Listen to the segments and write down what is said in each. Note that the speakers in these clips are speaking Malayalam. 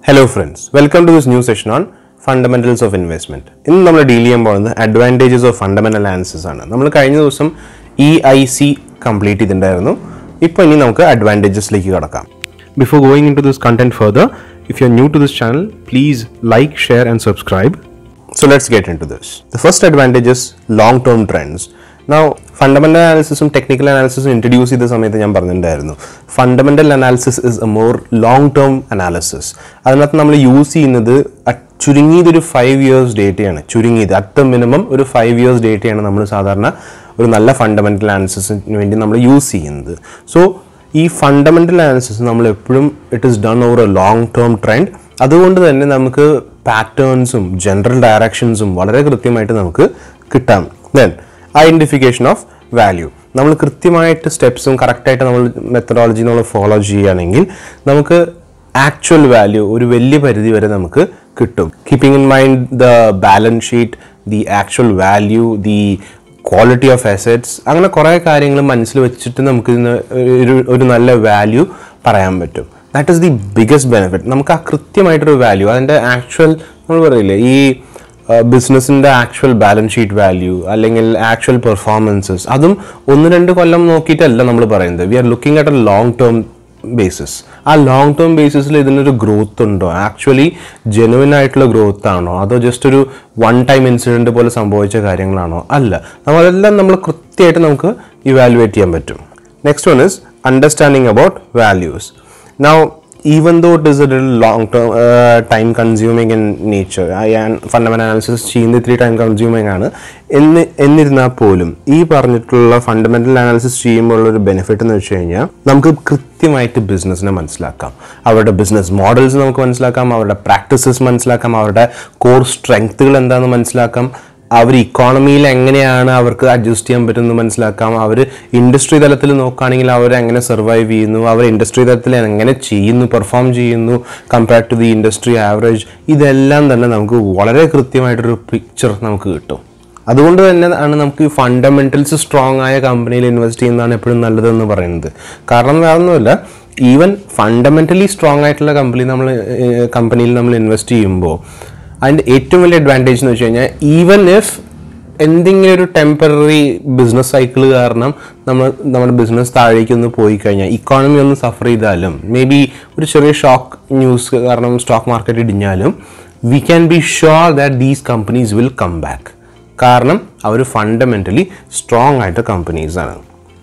Hello friends welcome to this new session on fundamentals of investment ഇന്ന് നമ്മൾ ഡീൽ ചെയ്യാൻ പോകുന്നത് അഡ്വാൻറ്റേജസ് ഓഫ് ഫണ്ടമെന്റൽ അനാലിസിസ് ആണ് നമ്മൾ കഴിഞ്ഞ ദിവസം ഇ ഐ സി കംപ്ലീറ്റ് ചെയ്തിട്ടുണ്ടായിരുന്നു ഇപ്പോൾ ഇനി നമുക്ക് അഡ്വാൻറ്റേജസിലേക്ക് കടക്കാം before going in to this content further if you are new to this channel please like share and subscribe So let's get into this. The first advantage is long-term trends. Now, fundamental അനാലിസിസും ടെക്നിക്കൽ അനാലിസിസും ഇൻട്രൊഡ്യൂസ് ചെയ്ത സമയത്ത് ഞാൻ പറഞ്ഞിട്ടുണ്ടായിരുന്നു fundamental analysis is a more long term analysis അതിനകത്ത് നമ്മൾ യൂസ് ചെയ്യുന്നത് at ചുരുങ്ങിയതൊരു ഫൈവ് ഇയേഴ്സ് ഡേറ്റയാണ് ചുരുങ്ങിയത് അറ്റ് ദ മിനിമം ഒരു ഫൈവ് ഇയേഴ്സ് ഡേറ്റയാണ് നമ്മൾ സാധാരണ ഒരു നല്ല ഫണ്ടമെന്റൽ അനാലിസിസിന് വേണ്ടി നമ്മൾ യൂസ് ചെയ്യുന്നത് സോ ഈ ഫണ്ടമെന്റൽ അനാലിസിസ് നമ്മൾ എപ്പോഴും it is done over a long term trend അതുകൊണ്ട് തന്നെ നമുക്ക് പാറ്റേൺസും ജനറൽ ഡയറക്ഷൻസും വളരെ കൃത്യമായിട്ട് നമുക്ക് കിട്ടാം ദെൻ ഐഡൻറ്റിഫിക്കേഷൻ ഓഫ് വാല്യൂ നമ്മൾ കൃത്യമായിട്ട് സ്റ്റെപ്സും കറക്റ്റായിട്ട് നമ്മൾ മെത്തഡോളജി നമ്മൾ ഫോളോ ചെയ്യുകയാണെങ്കിൽ നമുക്ക് ആക്ച്വൽ വാല്യൂ ഒരു വലിയ പരിധി വരെ നമുക്ക് കിട്ടും keeping in mind the balance sheet the actual value the quality of assets അങ്ങനെ കുറേ കാര്യങ്ങൾ മനസ്സിൽ വെച്ചിട്ട് നമുക്ക് ഇതിന് ഒരു ഒരു നല്ല വാല്യൂ പറയാൻ പറ്റും that is the biggest benefit നമുക്ക് ആ കൃത്യമായിട്ടൊരു വാല്യൂ അതിൻ്റെ ആക്ച്വൽ നമ്മൾ പറയില്ലേ ഈ ബിസിനസ്സിൻ്റെ ആക്ച്വൽ ബാലൻസ് ഷീറ്റ് വാല്യൂ അല്ലെങ്കിൽ ആക്ച്വൽ പെർഫോമൻസസ് അതും ഒന്ന് രണ്ട് കൊല്ലം നോക്കിയിട്ടല്ല നമ്മൾ പറയുന്നത് we are looking at a long term basis ആ ലോങ് ടേം ബേസിസിൽ ഇതിനൊരു ഗ്രോത്ത് ഉണ്ടോ ആക്ച്വലി ജെനുവിൻ ആയിട്ടുള്ള ഗ്രോത്ത് ആണോ അതോ ജസ്റ്റ് ഒരു വൺ ടൈം ഇൻസിഡൻറ്റ് പോലെ സംഭവിച്ച കാര്യങ്ങളാണോ അല്ല നമ്മളെല്ലാം നമ്മൾ കൃത്യമായിട്ട് നമുക്ക് ഇവാലുവേറ്റ് ചെയ്യാൻ പറ്റും next one is understanding about values now even though it is a long term time consuming in nature ഞാൻ ഫണ്ടമെൻ്റൽ അനാലിസിസ് ചെയ്യുന്ന ഇത്തിരി ടൈം കൺസ്യൂമിങ് ആണ് എന്ന് എന്നിരുന്നാൽ പോലും ഈ പറഞ്ഞിട്ടുള്ള ഫണ്ടമെൻ്റൽ അനാലിസിസ് ചെയ്യുമ്പോൾ ഒരു ബെനിഫിറ്റ് എന്ന് വെച്ച് കഴിഞ്ഞാൽ നമുക്ക് കൃത്യമായിട്ട് ബിസിനസ്സിനെ മനസ്സിലാക്കാം അവരുടെ ബിസിനസ് മോഡൽസ് നമുക്ക് മനസ്സിലാക്കാം അവരുടെ പ്രാക്ടീസസ് മനസ്സിലാക്കാം അവരുടെ കോർ സ്ട്രെങ്ത്തുകൾ എന്താണെന്ന് മനസ്സിലാക്കാം അവർ ഇക്കോണമിയിൽ എങ്ങനെയാണ് അവർക്ക് അഡ്ജസ്റ്റ് ചെയ്യാൻ പറ്റുന്നത് മനസ്സിലാക്കാം അവർ ഇൻഡസ്ട്രി തലത്തിൽ നോക്കുകയാണെങ്കിൽ അവർ എങ്ങനെ സർവൈവ് ചെയ്യുന്നു അവർ ഇൻഡസ്ട്രി തലത്തിൽ എങ്ങനെ ചെയ്യുന്നു പെർഫോം ചെയ്യുന്നു compared to the industry average ഇതെല്ലാം തന്നെ നമുക്ക് വളരെ കൃത്യമായിട്ടൊരു പിക്ചർ നമുക്ക് കിട്ടും അതുകൊണ്ട് തന്നെ ആണ് നമുക്ക് ഈ ഫണ്ടമെന്റൽസ് സ്ട്രോങ് ആയ കമ്പനിയിൽ ഇൻവെസ്റ്റ് ചെയ്യുന്നതാണ് എപ്പോഴും നല്ലതെന്ന് പറയുന്നത് കാരണം വേറൊന്നുമില്ല ഈവൻ ഫണ്ടമെന്റലി സ്ട്രോങ് ആയിട്ടുള്ള കമ്പനി നമ്മൾ കമ്പനിയിൽ നമ്മൾ ഇൻവെസ്റ്റ് ചെയ്യുമ്പോൾ അതിൻ്റെ ഏറ്റവും വലിയ അഡ്വാൻറ്റേജ് എന്ന് വെച്ച് കഴിഞ്ഞാൽ ഈവൻ ഇഫ് എന്തെങ്കിലും ഒരു ടെമ്പററി ബിസിനസ് സൈക്കിൾ കാരണം നമ്മൾ നമ്മുടെ ബിസിനസ് താഴേക്ക് ഒന്ന് പോയി കഴിഞ്ഞാൽ ഇക്കോണമി ഒന്ന് സഫർ ചെയ്താലും മേ ബി ഒരു ചെറിയ ഷോക്ക് ന്യൂസ് കാരണം സ്റ്റോക്ക് മാർക്കറ്റ് ഇടിഞ്ഞാലും we can be sure that these companies will come back കാരണം അവർ ഫണ്ടമെൻ്റലി സ്ട്രോങ് ആയിട്ട് കമ്പനീസാണ്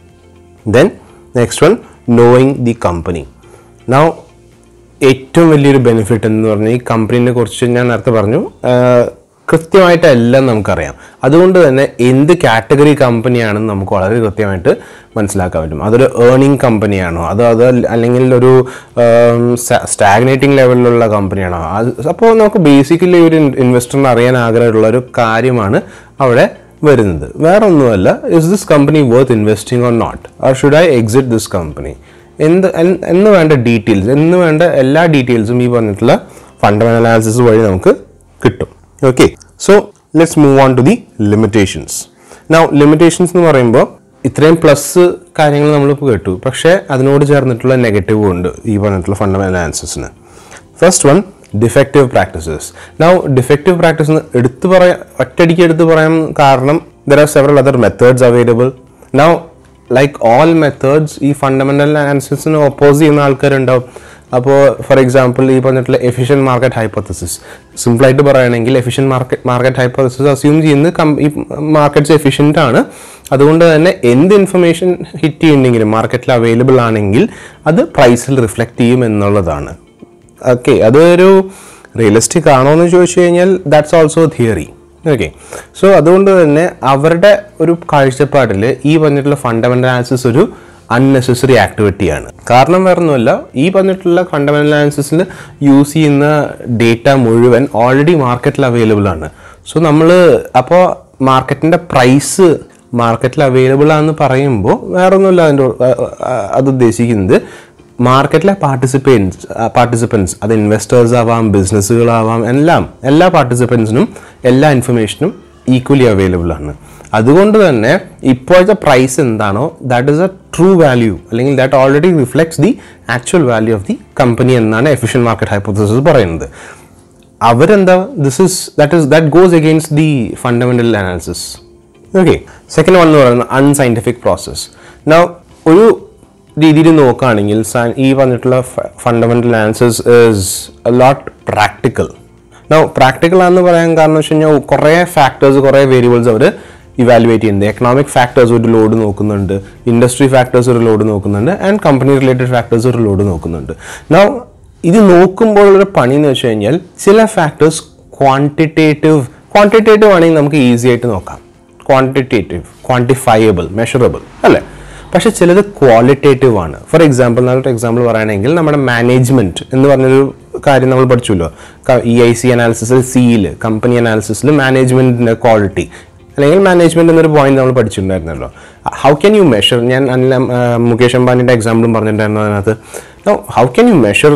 then next one knowing the company now ഏറ്റവും വലിയൊരു ബെനിഫിറ്റ് എന്ന് പറഞ്ഞാൽ ഈ കമ്പനീനെ കുറിച്ച് ഞാൻ നേരത്തെ പറഞ്ഞു കൃത്യമായിട്ട് എല്ലാം നമുക്കറിയാം അതുകൊണ്ട് തന്നെ എന്ത് കാറ്റഗറി കമ്പനിയാണെന്ന് നമുക്ക് വളരെ കൃത്യമായിട്ട് മനസ്സിലാക്കാൻ പറ്റും അതൊരു ഏർണിംഗ് കമ്പനിയാണോ അതോ അത് അല്ലെങ്കിൽ ഒരു സ്റ്റാഗ്നേറ്റിംഗ് ലെവലിലുള്ള കമ്പനിയാണോ അത് അപ്പോൾ നമുക്ക് ബേസിക്കലി ഒരു ഇൻവെസ്റ്ററിന് അറിയാൻ ആഗ്രഹമുള്ള ഒരു കാര്യമാണ് അവിടെ വരുന്നത് വേറെ ഒന്നുമല്ല is this company worth investing or not or should I exit this company എന്ത് എന്ന് വേണ്ട ഡീറ്റെയിൽസ് എന്ന് വേണ്ട എല്ലാ ഡീറ്റെയിൽസും ഈ പറഞ്ഞിട്ടുള്ള ഫണ്ടമെന്റൽ അനാലിസിസ് വഴി നമുക്ക് കിട്ടും okay so let's move on to the limitations now limitations എന്ന് പറയുമ്പോൾ ഇത്രയും പ്ലസ് കാര്യങ്ങൾ നമ്മളിപ്പോൾ കേട്ടു പക്ഷേ അതിനോട് ചേർന്നിട്ടുള്ള നെഗറ്റീവും ഉണ്ട് ഈ പറഞ്ഞിട്ടുള്ള ഫണ്ടമെന്റൽ അനാലിസിസിന് first one defective practices now defective practice എടുത്തു പറയാൻ ഒറ്റയടിക്ക് എടുത്തു പറയാൻ കാരണം there are several other methods available now like all methods ഈ ഫണ്ടമെന്റൽ അനാലിസിസിന് ഒപ്പോസ് ചെയ്യുന്ന ആൾക്കാരുണ്ടാവും അപ്പോൾ ഫോർ എക്സാമ്പിൾ ഈ പറഞ്ഞിട്ടുള്ള എഫിഷ്യൻ മാർക്കറ്റ് ഹൈപ്പോത്തസിസ് സിമ്പിളായിട്ട് പറയുകയാണെങ്കിൽ efficient market market hypothesis assume ചെയ്യുന്നത് കം ഈ മാർക്കറ്റ്സ് എഫിഷ്യൻ്റ് ആണ് അതുകൊണ്ട് തന്നെ എന്ത് ഇൻഫർമേഷൻ ഹിറ്റ് ചെയ്യുന്നെങ്കിലും മാർക്കറ്റിൽ അവൈലബിൾ ആണെങ്കിൽ അത് പ്രൈസിൽ റിഫ്ലക്റ്റ് ചെയ്യും എന്നുള്ളതാണ് ഓക്കെ അതൊരു റിയലിസ്റ്റിക് ആണോ എന്ന് ചോദിച്ചു കഴിഞ്ഞാൽ that's also theory okay so അതുകൊണ്ട് തന്നെ അവരുടെ ഒരു കാഴ്ചപ്പാടിൽ ഈ പറഞ്ഞിട്ടുള്ള ഫണ്ടമെന്റൽ അനാലിസിസ് ഒരു അൺനെസസറി ആക്ടിവിറ്റിയാണ് കാരണം വേറെ ഒന്നുമല്ല ഈ പറഞ്ഞിട്ടുള്ള ഫണ്ടമെന്റൽ അനാലിസിസിൽ യൂസ് ചെയ്യുന്ന ഡേറ്റ മുഴുവൻ ഓൾറെഡി മാർക്കറ്റിൽ അവൈലബിൾ ആണ് സോ നമ്മൾ അപ്പോൾ മാർക്കറ്റിൻ്റെ പ്രൈസ് മാർക്കറ്റിൽ അവൈലബിൾ ആണെന്ന് പറയുമ്പോൾ വേറെ ഒന്നുമില്ല അതിൻ്റെ അത് ഉദ്ദേശിക്കുന്നത് മാർക്കറ്റിലെ പാർട്ടിസിപ്പൻസ് പാർട്ടിസിപ്പൻസ് അത് ഇൻവെസ്റ്റേഴ്സ് ആവാം ബിസിനസ്സുകളാവാം എല്ലാം എല്ലാ പാർട്ടിസിപ്പൻസിനും എല്ലാ ഇൻഫർമേഷനും ഈക്വലി അവൈലബിൾ ആണ് അതുകൊണ്ട് തന്നെ ഇപ്പോഴത്തെ പ്രൈസ് എന്താണോ that is a true value അല്ലെങ്കിൽ that already reflects the actual value of the company എന്നാണ് എഫിഷ്യൻ മാർക്കറ്റ് ഹൈപ്പോത്തസിസ് പറയുന്നത് അവരെന്താ this is that is that goes against the fundamental analysis okay second one എന്ന് പറയുന്നത് അൺസയൻറ്റിഫിക് പ്രോസസ് നൗ ഒരു രീതിയിൽ നോക്കുകയാണെങ്കിൽ സ- ഈ പറഞ്ഞിട്ടുള്ള fundamental analysis is a lot practical now practical ആണെന്ന് പറയാൻ കാരണം വെച്ച് കഴിഞ്ഞാൽ കുറേ ഫാക്ടേഴ്സ് കുറേ വേരിയബിൾസ് അവർ ഇവാലുവേറ്റ് ചെയ്യുന്നത് എക്കണോമിക് ഫാക്ടേഴ്സ് ഒരു ലോഡ് നോക്കുന്നുണ്ട് ഇൻഡസ്ട്രി ഫാക്ടേഴ്സ് ഒരു ലോഡ് നോക്കുന്നുണ്ട് ആൻഡ് കമ്പനി റിലേറ്റഡ് ഫാക്ടേഴ്സ് ഒരു ലോഡ് നോക്കുന്നുണ്ട് നൗ ഇത് നോക്കുമ്പോൾ ഒരു പണി എന്ന് വെച്ച് കഴിഞ്ഞാൽ ചില ഫാക്ടേഴ്സ് ക്വാണ്ടിറ്റേറ്റീവ് ക്വാണ്ടിറ്റേറ്റീവ് ആണെങ്കിൽ നമുക്ക് ഈസി ആയിട്ട് നോക്കാം ക്വാണ്ടിറ്റേറ്റീവ് ക്വാണ്ടിഫയബിൾ മെഷറബിൾ അല്ലേ പക്ഷെ ചിലത് ക്വാളിറ്റേറ്റീവ് ആണ് ഫോർ എക്സാമ്പിൾ നല്ലൊരു എക്സാമ്പിൾ പറയുകയാണെങ്കിൽ നമ്മുടെ മാനേജ്മെന്റ് എന്ന് പറഞ്ഞൊരു കാര്യം നമ്മൾ പഠിച്ചല്ലോ ഇ ഐ സി അനാലിസിസിൽ സിയിൽ കമ്പനി അനാലിസിസിൽ മാനേജ്മെന്റിന്റെ ക്വാളിറ്റി അല്ലെങ്കിൽ മാനേജ്മെന്റ് എന്നൊരു പോയിന്റ് നമ്മൾ പഠിച്ചിട്ടുണ്ടായിരുന്നല്ലോ ഹൗ ക്യാൻ യു മെഷർ ഞാൻ അനിൽ ആ, മുകേഷ് അംബാനിയുടെ എക്സാമ്പിളും പറഞ്ഞിട്ടുണ്ടായിരുന്നു അതിനകത്ത് ഹൗ ക്യാൻ യു മെഷർ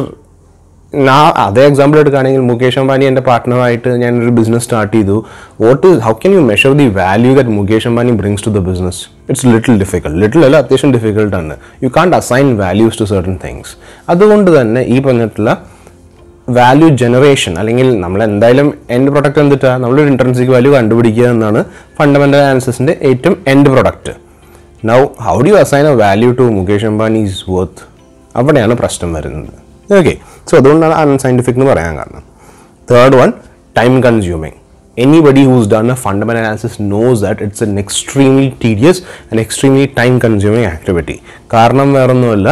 നാ അതേ എക്സാമ്പിൾ എടുക്കുകയാണെങ്കിൽ മുകേഷ് അംബാനി എൻ്റെ പാർട്ട്ണറായിട്ട് ഞാനൊരു ബിസിനസ് സ്റ്റാർട്ട് ചെയ്തു what is how can you measure the value that Mukesh Ambani brings to the business it's little difficult little അല്ല അത്യാവശ്യം ഡിഫിക്കൽട്ട് ആണ് you can't assign values to certain things അതുകൊണ്ട് തന്നെ ഈ പറഞ്ഞിട്ടുള്ള വാല്യൂ ജനറേഷൻ അല്ലെങ്കിൽ നമ്മൾ എന്തായാലും എൻഡ് പ്രൊഡക്റ്റ് എന്തിട്ടാ നമ്മളൊരു ഇൻട്രൻസിക് വാല്യൂ കണ്ടുപിടിക്കുക എന്നാണ് ഫണ്ടമെന്റൽ അനാലിസിസിന്റെ ഏറ്റവും end product now how do you assign a value to Mukesh Ambani's worth അവിടെയാണ് പ്രശ്നം വരുന്നത് ഓക്കെ സോ അതുകൊണ്ടാണ് അൺസയൻറ്റിഫിക് എന്ന് പറയാൻ കാരണം third one time consuming anybody who's done a fundamental analysis knows that it's an extremely tedious and extremely time consuming activity കാരണം വേറൊന്നുമല്ല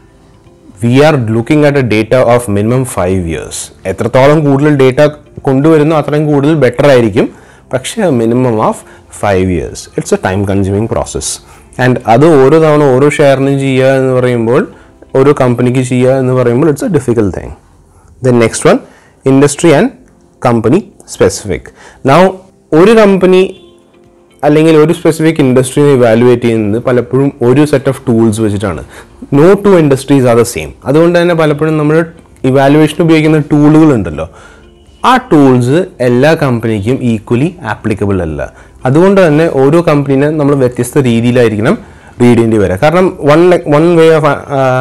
we are looking at a data of minimum five years എത്രത്തോളം കൂടുതൽ ഡേറ്റ കൊണ്ടുവരുന്നു അത്രയും കൂടുതൽ ബെറ്റർ ആയിരിക്കും പക്ഷേ minimum of five years it's a time consuming process and അത് ഓരോ തവണ ഓരോ ഷെയറിനും ചെയ്യുക എന്ന് പറയുമ്പോൾ ഓരോ കമ്പനിക്ക് ചെയ്യുക എന്ന് പറയുമ്പോൾ it's a difficult thing then next one industry and company specific now ഒരു കമ്പനി അല്ലെങ്കിൽ ഒരു സ്പെസിഫിക് ഇൻഡസ്ട്രിയെ ഇവാലുവേറ്റ് ചെയ്യുന്നത് പലപ്പോഴും ഒരു സെറ്റ് ഓഫ് ടൂൾസ് വെച്ചിട്ടാണ് no two industries are the same അതുകൊണ്ട് തന്നെ പലപ്പോഴും നമ്മൾ ഇവാലുവേഷൻ ഉപയോഗിക്കുന്ന ടൂളുകൾ ഉണ്ടല്ലോ ആ ടൂൾസ് എല്ലാ കമ്പനിക്കും ഈക്വലി ആപ്ലിക്കബിൾ അല്ല അതുകൊണ്ട് തന്നെ ഓരോ കമ്പനീനെ നമ്മൾ വ്യത്യസ്ത രീതിയിലായിരിക്കണം റീഡ് ചെയ്യേണ്ടി വരിക കാരണം one one way of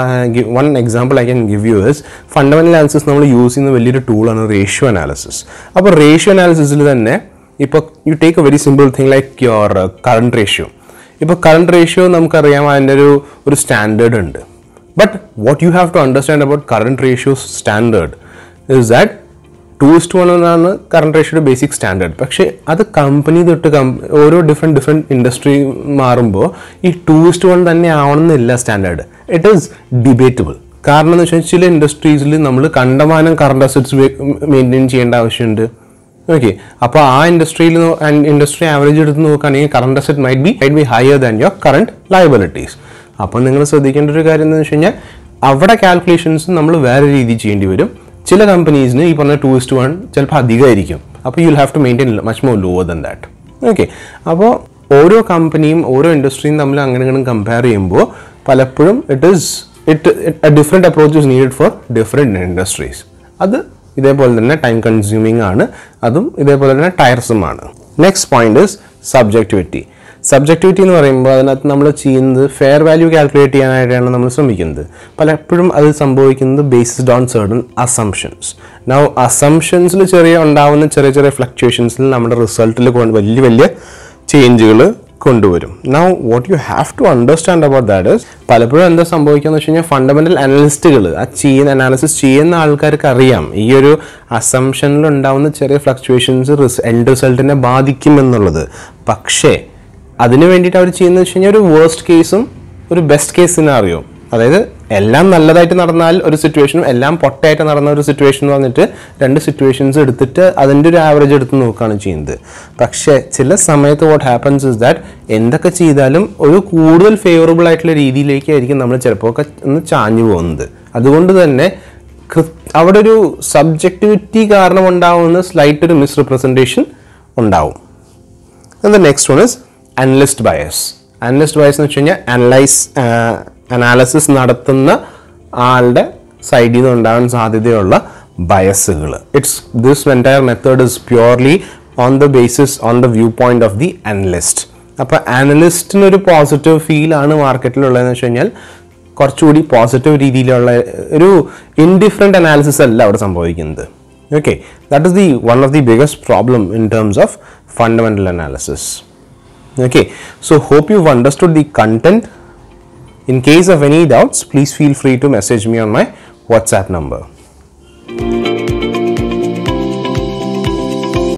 one example I can give you is fundamental analysis നമ്മൾ യൂസ് ചെയ്യുന്ന വലിയൊരു ടൂളാണ് റേഷ്യോ അനാലിസിസ് അപ്പോൾ റേഷ്യോ അനാലിസിസിൽ തന്നെ ഇപ്പോൾ you take a very simple thing like your current ratio ഇപ്പോൾ കറണ്ട് റേഷ്യോ നമുക്കറിയാം അതിൻ്റെ ഒരു ഒരു സ്റ്റാൻഡേർഡ് ഉണ്ട് but what you have to understand about current ratio standard is that two is to one എന്നാണ് കറണ്ട് റേഷ്യോയുടെ ബേസിക് സ്റ്റാൻഡേർഡ് പക്ഷേ അത് കമ്പനി തൊട്ട് കം- ഓരോ ഡിഫറെൻറ്റ് ഡിഫറെൻറ്റ് ഇൻഡസ്ട്രി മാറുമ്പോൾ ഈ ടു ഇസ്റ്റ് വൺ തന്നെ ആവണമെന്നില്ല സ്റ്റാൻഡേർഡ് ഇറ്റ് ഈസ് ഡിബേറ്റബിൾ കാരണം എന്ന് വെച്ചാൽ ചില ഇൻഡസ്ട്രീസിൽ നമ്മൾ കണ്ടമാനം കറണ്ട് അസറ്റ്സ് മെയിൻറ്റെയിൻ ചെയ്യേണ്ട ആവശ്യമുണ്ട് ഓക്കെ അപ്പോൾ ആ ഇൻഡസ്ട്രിയിൽ ഇൻഡസ്ട്രി ആവറേജ് എടുത്ത് നോക്കുകയാണെങ്കിൽ current asset might be might be higher than your current liabilities അപ്പോൾ നിങ്ങൾ ശ്രദ്ധിക്കേണ്ട ഒരു കാര്യം എന്ന് വെച്ച് കഴിഞ്ഞാൽ അവിടെ കാൽക്കുലേഷൻസ് നമ്മൾ വേറെ രീതിയിൽ ചെയ്യേണ്ടി വരും ചില കമ്പനീസിന് ഈ പറഞ്ഞ ടു ഇസ്റ്റ് വൺ ചിലപ്പോൾ അധികമായിരിക്കും അപ്പോൾ you will have to maintain much more lower than that okay അപ്പോൾ ഓരോ കമ്പനിയും ഓരോ ഇൻഡസ്ട്രിയും തമ്മിൽ അങ്ങനെ ഇങ്ങനെ കമ്പയർ ചെയ്യുമ്പോൾ പലപ്പോഴും it is it different approach is needed for different industries അത് ഇതേപോലെ തന്നെ ടൈം കൺസ്യൂമിങ് ആണ് അതും ഇതേപോലെ തന്നെ ടയർസും ആണ് next point is subjectivity subjectivity എന്ന് പറയുമ്പോൾ അതിനകത്ത് നമ്മൾ ചെയ്യുന്നത് ഫെയർ വാല്യൂ കാൽക്കുലേറ്റ് ചെയ്യാനായിട്ടാണ് നമ്മൾ ശ്രമിക്കുന്നത് പലപ്പോഴും അത് സംഭവിക്കുന്നത് based on certain assumptions now അസംഷൻസിൽ ചെറിയ ഉണ്ടാവുന്ന ചെറിയ ചെറിയ ഫ്ലക്ച്വേഷൻസിൽ നമ്മുടെ റിസൾട്ടിൽ വലിയ വലിയ ചേഞ്ചുകൾ കൊണ്ടുവരും now what you have to understand about that is പലപ്പോഴും എന്താ സംഭവിക്കുക വെച്ച് കഴിഞ്ഞാൽ ഫണ്ടമെന്റൽ അനലിസ്റ്റുകൾ ആ ചെയ്യുന്ന അനാലിസിസ് ചെയ്യുന്ന ആൾക്കാർക്ക് അറിയാം ഈ ഒരു അസംഷനിൽ ഉണ്ടാവുന്ന ചെറിയ ഫ്ലക്ച്വേഷൻസ് എൻഡ് റിസൾട്ടിനെ ബാധിക്കും എന്നുള്ളത് പക്ഷേ അതിന് വേണ്ടിയിട്ട് അവർ ചെയ്യുന്നത് വെച്ച് കഴിഞ്ഞാൽ ഒരു വേർസ്റ്റ് കേസും ഒരു ബെസ്റ്റ് കേസ് സിനാറിയോ അതായത് എല്ലാം നല്ലതായിട്ട് നടന്നാൽ ഒരു സിറ്റുവേഷനും എല്ലാം പൊട്ടയായിട്ട് നടന്ന ഒരു സിറ്റുവേഷൻ എന്ന് പറഞ്ഞിട്ട് രണ്ട് സിറ്റുവേഷൻസ് എടുത്തിട്ട് അതിൻ്റെ ഒരു ആവറേജ് എടുത്ത് നോക്കുകയാണ് ചെയ്യുന്നത് പക്ഷേ ചില സമയത്ത് വാട്ട് ഹാപ്പൻസ് ഇസ് ദാറ്റ് എന്തൊക്കെ ചെയ്താലും ഒരു കൂടുതൽ ഫേവറബിൾ ആയിട്ടുള്ള രീതിയിലേക്കായിരിക്കും നമ്മൾ ചിലപ്പോൾ ഒക്കെ ഒന്ന് ചാഞ്ഞു പോകുന്നത് അതുകൊണ്ട് തന്നെ കൃ- അവിടെ ഒരു സബ്ജക്ടിവിറ്റി കാരണം ഉണ്ടാവുന്ന സ്ലൈറ്റ് ഒരു മിസ്റിപ്രസെൻറ്റേഷൻ ഉണ്ടാവും And the next one is analyst bias. Analyst bias എന്ന് വെച്ച് കഴിഞ്ഞാൽ അനലൈസ് അനാലിസിസ് നടത്തുന്ന ആളുടെ സൈഡിൽ നിന്ന് ഉണ്ടാകാൻ സാധ്യതയുള്ള ബയസുകൾ it's this entire method is purely on the basis on the view point of the analyst അപ്പോൾ അനലിസ്റ്റിന് ഒരു പോസിറ്റീവ് ഫീൽ ആണ് മാർക്കറ്റിലുള്ളതെന്ന് വെച്ച് കഴിഞ്ഞാൽ കുറച്ചുകൂടി പോസിറ്റീവ് രീതിയിലുള്ള ഒരു ഇൻഡിഫറെൻ്റ് അനാലിസിസ് അല്ല അവിടെ സംഭവിക്കുന്നത് okay that is the one of the biggest problem in terms of fundamental analysis okay so hope you've understood the content in case of any doubts please feel free to message me on my whatsapp number